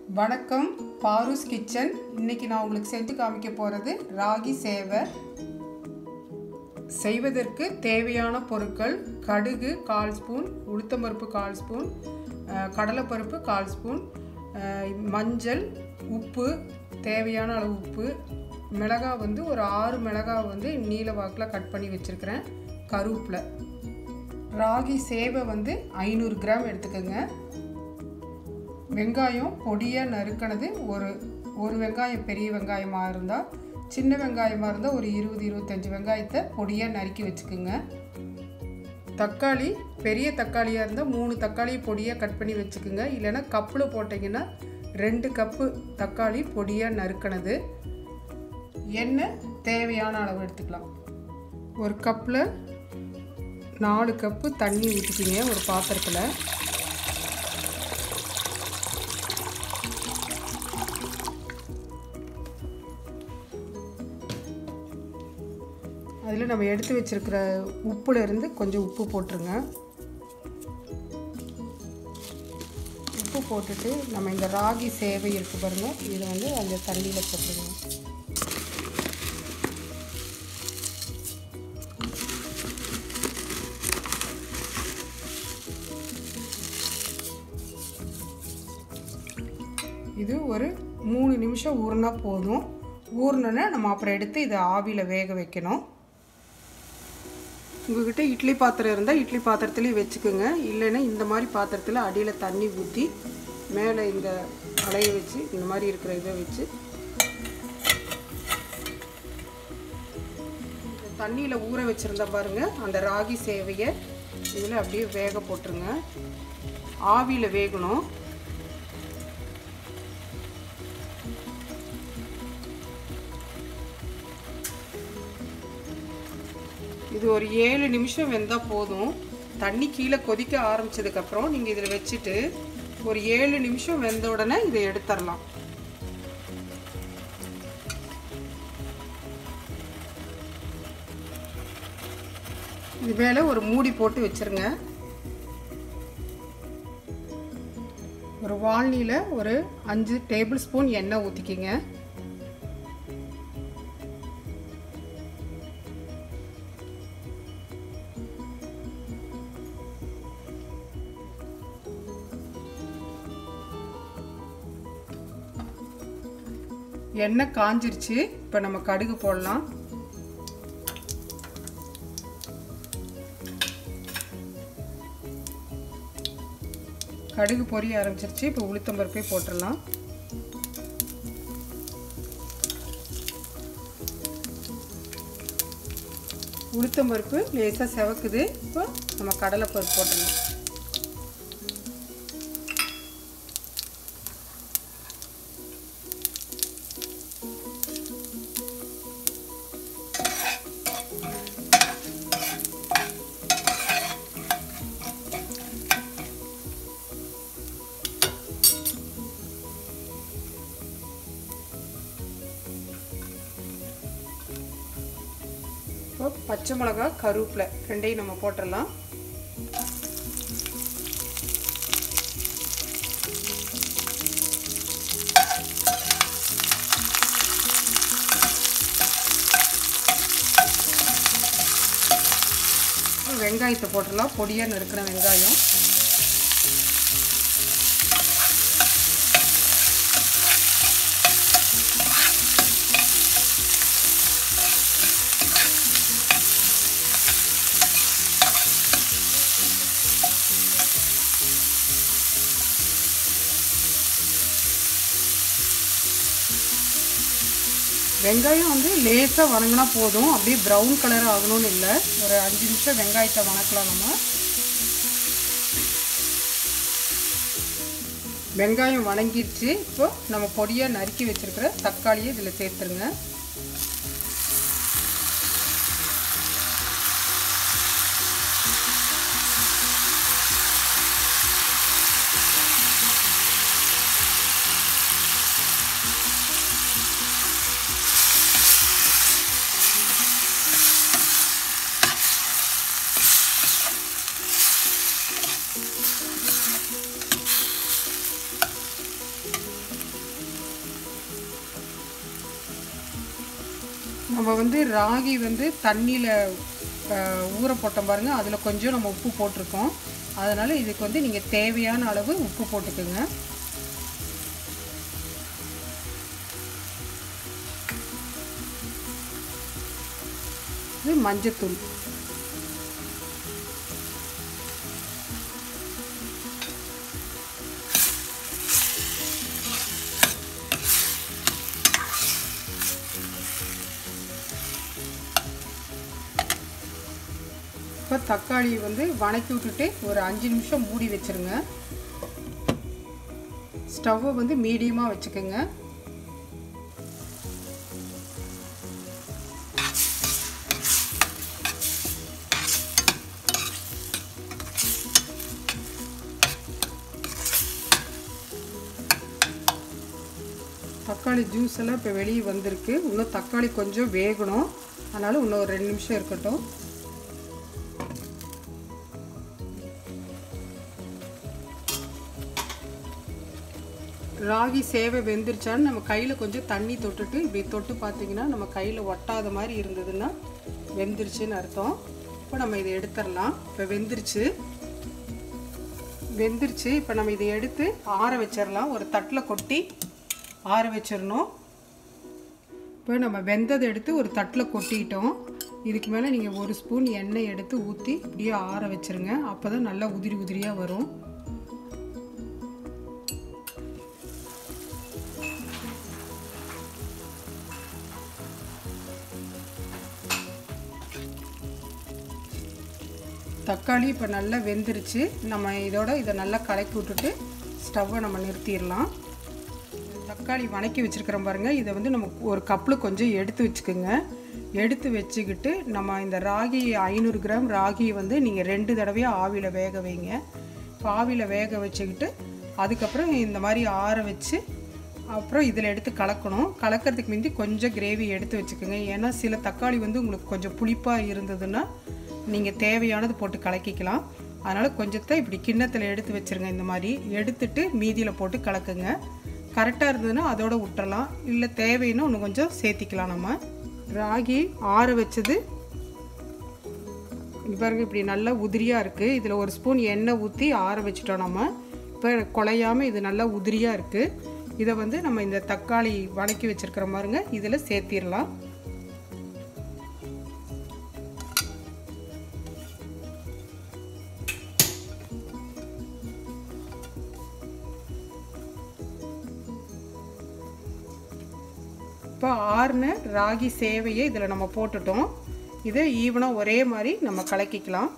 வணக்கம் பாரூஸ் கிச்சன் இன்னைக்கு நான் உங்களுக்கு செஞ்சு காமிக்க போகிறது ராகி சேவை செய்வதற்கு தேவையான பொருட்கள் கடுகு கால் ஸ்பூன் உளுத்தம்பருப்பு கால் ஸ்பூன் அஹ், கடலைப்பருப்பு கால் ஸ்பூன் அஹ், மஞ்சள் உப்பு தேவையான அளவு உப்பு மிளகாய் வந்து ஒரு ஆறு மிளகாய் வந்து நீல வாக்கில் கட் பண்ணி வச்சுருக்கிறேன் கருவேப்பிலை ராகி சேவை வந்து ஐநூறு கிராம் எடுத்துக்கோங்க வெங்காயம் பொடியாக நறுக்கினது ஒரு ஒரு வெங்காயம் பெரிய வெங்காயமாக இருந்தால் சின்ன வெங்காயமாக இருந்தால் ஒரு இருபது இருபத்தஞ்சி வெங்காயத்தை பொடியாக நறுக்கி வச்சுக்கோங்க தக்காளி பெரிய தக்காளியாக இருந்தால் மூணு தக்காளியை பொடியாக கட் பண்ணி வச்சுக்கோங்க இல்லைன்னா கப்பில் போட்டிங்கன்னா ரெண்டு கப்பு தக்காளி பொடியாக நறுக்கினது எண்ணெய் தேவையான அளவு எடுத்துக்கலாம் ஒரு கப்பில் நாலு கப்பு தண்ணி ஊற்றிக்கிங்க ஒரு பாத்திரத்தில் அதில் நம்ம எடுத்து வச்சிருக்கிற உப்புல இருந்து கொஞ்சம் உப்பு போட்டுருங்க உப்பு போட்டுட்டு நம்ம இந்த ராகி சேவை இருக்கு பாருங்க இதை வந்து அந்த தண்ணியில் போட்டுருங்க இது ஒரு மூணு நிமிஷம் ஊறினா போதும் ஊறினோன்னே நம்ம அப்புறம் எடுத்து இதை ஆவியில் வேக வைக்கணும் உங்கள்கிட்ட இட்லி பாத்திரம் இருந்தால் இட்லி பாத்திரத்துலேயும் வச்சுக்கோங்க இல்லைன்னா இந்த மாதிரி பாத்திரத்தில் அடியில் தண்ணி ஊற்றி மேலே இந்த அலையை வச்சு இந்த மாதிரி இருக்கிற இதை வச்சு இந்த தண்ணியில் ஊற வச்சுருந்தா பாருங்கள் அந்த ராகி சேவையை இதில் அப்படியே வேக போட்டுருங்க ஆவியில் வேகணும் இது ஒரு ஏழு நிமிஷம் வெந்தால் போதும் தண்ணி கீழே கொதிக்க ஆரம்பிச்சதுக்கப்புறம் நீங்கள் இதில் வச்சுட்டு ஒரு ஏழு நிமிஷம் வெந்த உடனே இதை எடுத்துடலாம் இது மேலே ஒரு மூடி போட்டு வச்சிருங்க ஒரு வால்னியில் ஒரு அஞ்சு டேபிள் ஸ்பூன் எண்ணெய் ஊற்றிக்கிங்க எண்ணெய் காஞ்சிருச்சு இப்போ நம்ம கடுகு போடலாம் கடுகு பொரிய ஆரம்பிச்சிருச்சு இப்போ உளுத்தம்பருப்பே போட்டுடலாம் உளுத்தம்பருப்பு லேசாக செவக்குது இப்போ நம்ம கடலைப்பருப்பு போட்டுடலாம் இப்போ பச்சை மிளகா கருவேப்பிலை ரெண்டையும் நம்ம போட்டுடலாம் வெங்காயத்தை போட்டுடலாம் பொடியாக நறுக்கிற வெங்காயம் வெங்காயம் வந்து லேசாக வணங்கினா போதும் அப்படியே ப்ரௌன் கலர் ஆகணும்னு இல்லை ஒரு அஞ்சு நிமிஷம் வெங்காயத்தை வணக்கலாம் நம்ம வெங்காயம் வணங்கிடுச்சு இப்போ நம்ம பொடியாக நறுக்கி வச்சுருக்கிற தக்காளியை இதில் சேர்த்துருங்க நம்ம வந்து ராகி வந்து தண்ணியில் ஊற போட்டோம் பாருங்கள் அதில் கொஞ்சம் நம்ம உப்பு போட்டிருக்கோம் அதனால் இதுக்கு வந்து நீங்கள் தேவையான அளவு உப்பு போட்டுக்கோங்க இது மஞ்சத்தூள் இப்போ தக்காளி வந்து வணக்கி விட்டுட்டு ஒரு அஞ்சு நிமிஷம் மூடி வச்சுருங்க ஸ்டவ்வை வந்து மீடியமாக வச்சுக்கோங்க தக்காளி ஜூஸ் எல்லாம் இப்போ வெளியே வந்திருக்கு இன்னும் தக்காளி கொஞ்சம் வேகணும் அதனால் இன்னும் ஒரு ரெண்டு நிமிஷம் இருக்கட்டும் ராகி சேவை வெந்துருச்சான்னு நம்ம கையில் கொஞ்சம் தண்ணி தொட்டுட்டு இப்படி தொட்டு பார்த்தீங்கன்னா நம்ம கையில் ஒட்டாத மாதிரி இருந்ததுன்னா வெந்துருச்சுன்னு அர்த்தம் இப்போ நம்ம இதை எடுத்துடலாம் இப்போ வெந்துருச்சு வெந்துருச்சு இப்போ நம்ம இதை எடுத்து ஆற வச்சிடலாம் ஒரு தட்டில் கொட்டி ஆற வச்சிடணும் இப்போ நம்ம வெந்ததை எடுத்து ஒரு தட்டில் கொட்டிட்டோம் இதுக்கு மேலே நீங்கள் ஒரு ஸ்பூன் எண்ணெய் எடுத்து ஊற்றி இப்படியே ஆற வச்சுருங்க அப்போ தான் நல்லா உதிரி உதிரியாக வரும் தக்காளி இப்போ நல்லா வெந்துருச்சு நம்ம இதோட இதை நல்லா கலக்கி விட்டுட்டு ஸ்டவ்வை நம்ம நிறுத்திடலாம் தக்காளி வணக்கி வச்சுருக்கிறோம் பாருங்கள் இதை வந்து நம்ம ஒரு கப்பில் கொஞ்சம் எடுத்து வச்சுக்கோங்க எடுத்து வச்சுக்கிட்டு நம்ம இந்த ராகி ஐநூறு கிராம் ராகியை வந்து நீங்கள் ரெண்டு தடவையாக ஆவியில் வேக வைங்க இப்போ ஆவியில் வேக வச்சுக்கிட்டு அதுக்கப்புறம் இந்த மாதிரி ஆற வச்சு அப்புறம் இதில் எடுத்து கலக்கணும் கலக்கிறதுக்கு முந்தி கொஞ்சம் கிரேவி எடுத்து வச்சுக்கோங்க ஏன்னா சில தக்காளி வந்து உங்களுக்கு கொஞ்சம் புளிப்பாக இருந்ததுன்னா நீங்கள் தேவையானது போட்டு கலக்கிக்கலாம் அதனால் கொஞ்சத்தை இப்படி கிண்ணத்தில் எடுத்து வச்சுருங்க இந்த மாதிரி எடுத்துட்டு மீதியில் போட்டு கலக்குங்க கரெக்டாக இருந்ததுன்னா அதோட விட்டுறலாம் இல்லை தேவைன்னா இன்னும் கொஞ்சம் சேர்த்திக்கலாம் நம்ம ராகி ஆற வச்சது இங்க பாருங்க இப்படி நல்லா உதிரியாக இருக்குது இதில் ஒரு ஸ்பூன் எண்ணெய் ஊற்றி ஆற வச்சிட்டோம் நம்ம இப்போ குலையாமல் இது நல்லா உதிரியாக இருக்குது இதை வந்து நம்ம இந்த தக்காளி வணக்கி வச்சுருக்கிற பாருங்க இதில் சேர்த்திடலாம் இப்போ ஆறுன ராகி சேவையை இதில் நம்ம போட்டுட்டோம் இதை ஈவனாக ஒரே மாதிரி நம்ம கலக்கிக்கலாம்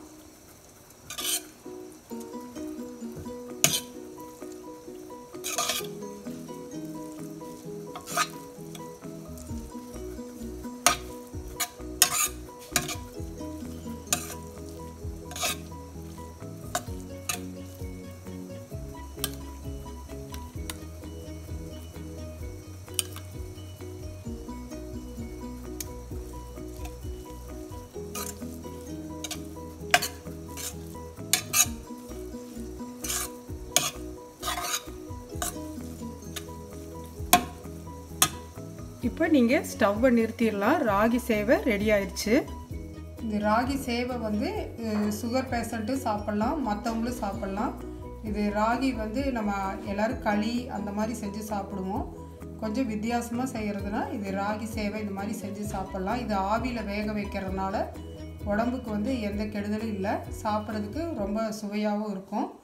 இப்போ நீங்கள் ஸ்டவ்வை நிறுத்திடலாம் ராகி சேவை ரெடி ஆயிடுச்சு இந்த ராகி சேவை வந்து சுகர் பேஷண்ட்டு சாப்பிட்லாம் மற்றவங்களும் சாப்பிட்லாம் இது ராகி வந்து நம்ம எல்லோரும் களி அந்த மாதிரி செஞ்சு சாப்பிடுவோம் கொஞ்சம் வித்தியாசமாக செய்கிறதுனா இது ராகி சேவை இந்த மாதிரி செஞ்சு சாப்பிட்லாம் இது ஆவியில் வேக வைக்கிறதுனால உடம்புக்கு வந்து எந்த கெடுதலும் இல்லை சாப்பிட்றதுக்கு ரொம்ப சுவையாகவும் இருக்கும்